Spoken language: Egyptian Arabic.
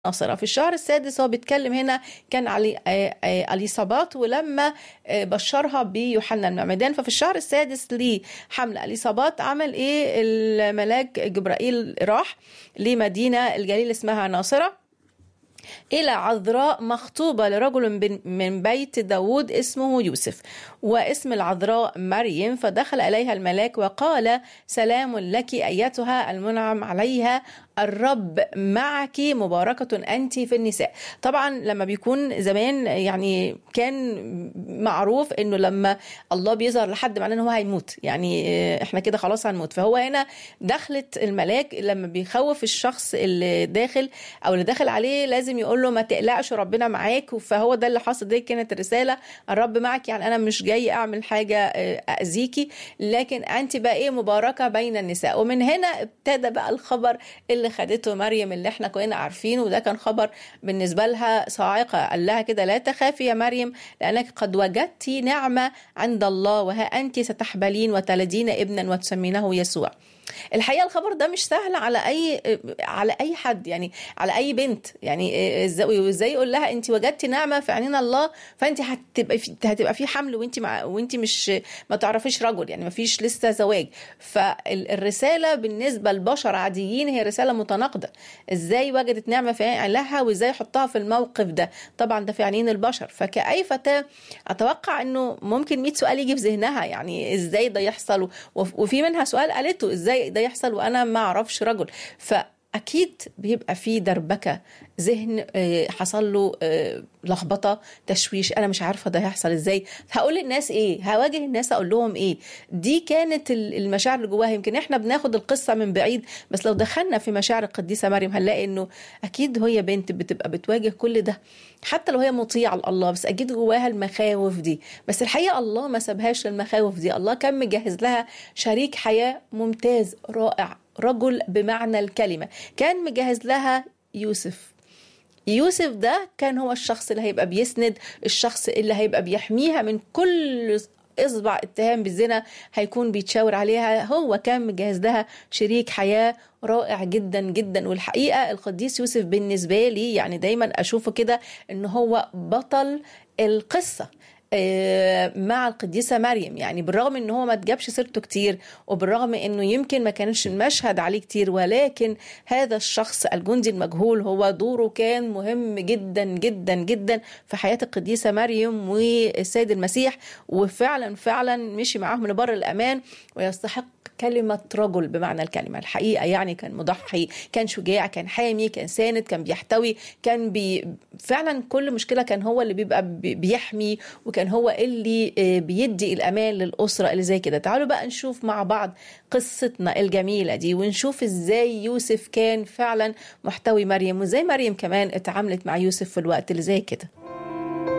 ناصرة في الشهر السادس هو بيتكلم هنا كان علي آه، آه، اليصابات ولما آه، بشرها بيوحنا المعمدان ففي الشهر السادس لحمل اليصابات عمل ايه الملاك جبرائيل راح لمدينة الجليل اسمها ناصرة إلى عذراء مخطوبة لرجل بن- من بيت داود اسمه يوسف واسم العذراء مريم فدخل إليها الملاك وقال سلام لك أيتها المنعم عليها الرب معك مباركة أنت في النساء طبعا لما بيكون زمان يعني كان معروف انه لما الله بيظهر لحد معناه ان هو هيموت يعني آه، احنا كده خلاص هنموت فهو هنا دخلت الملاك لما بيخوف الشخص اللي داخل او اللي داخل عليه لازم يقول له ما تقلقش ربنا معاك فهو ده اللي حصل دي كانت الرساله الرب معك يعني انا مش جاي اعمل حاجه آه، اذيكي لكن انت بقى ايه مباركه بين النساء ومن هنا ابتدى بقى الخبر اللي خدته مريم اللي احنا كنا عارفينه وده كان خبر بالنسبه لها صاعقه قال لها كده لا تخافي يا مريم لانك قد وجدت نعمه عند الله وها انت ستحبلين وتلدين ابنا وتسمينه يسوع الحقيقه الخبر ده مش سهل على اي على اي حد يعني على اي بنت يعني ازاي ازاي يقول لها انت وجدتي نعمه في عينين الله فانت هتبقى في هتبقى في حمل وانت مع وانت مش ما تعرفيش رجل يعني ما فيش لسه زواج فالرساله بالنسبه لبشر عاديين هي رساله متناقضه ازاي وجدت نعمه في عين لها وازاي يحطها في الموقف ده طبعا ده في عينين البشر فكأي فتاه اتوقع انه ممكن 100 سؤال يجي في ذهنها يعني ازاي ده يحصل وف- وفي منها سؤال قالته ازاي ده يحصل وانا ما اعرفش رجل فاكيد بيبقى في دربكه ذهن آه، حصل له آه، لخبطه تشويش انا مش عارفه ده هيحصل ازاي هقول للناس ايه هواجه الناس اقول لهم ايه دي كانت ال- المشاعر اللي جواها يمكن احنا بناخد القصه من بعيد بس لو دخلنا في مشاعر القديسه مريم هنلاقي انه اكيد هي بنت بتبقى بتواجه كل ده حتى لو هي مطيعه لله بس اكيد جواها المخاوف دي بس الحقيقه الله ما سابهاش للمخاوف دي الله كان مجهز لها شريك حياه ممتاز رائع رجل بمعنى الكلمه كان مجهز لها يوسف يوسف ده كان هو الشخص اللي هيبقى بيسند الشخص اللي هيبقى بيحميها من كل اصبع اتهام بالزنا هيكون بيتشاور عليها هو كان مجهز لها شريك حياه رائع جدا جدا والحقيقه القديس يوسف بالنسبه لي يعني دايما اشوفه كده ان هو بطل القصه آه، مع القديسة مريم يعني بالرغم ان هو ما تجابش سيرته كتير وبالرغم انه يمكن ما كانش المشهد عليه كتير ولكن هذا الشخص الجندي المجهول هو دوره كان مهم جدا جدا جدا في حياة القديسة مريم والسيد المسيح وفعلا فعلا مشي معاهم لبر الأمان ويستحق كلمة رجل بمعنى الكلمة الحقيقة يعني كان مضحي كان شجاع كان حامي كان ساند كان بيحتوي كان بي فعلا كل مشكلة كان هو اللي بيبقى بي- بيحمي وكان هو اللي آه، بيدي الأمان للأسرة اللي زي كده تعالوا بقى نشوف مع بعض قصتنا الجميلة دي ونشوف ازاي يوسف كان فعلا محتوي مريم وازاي مريم كمان اتعاملت مع يوسف في الوقت اللي زي كده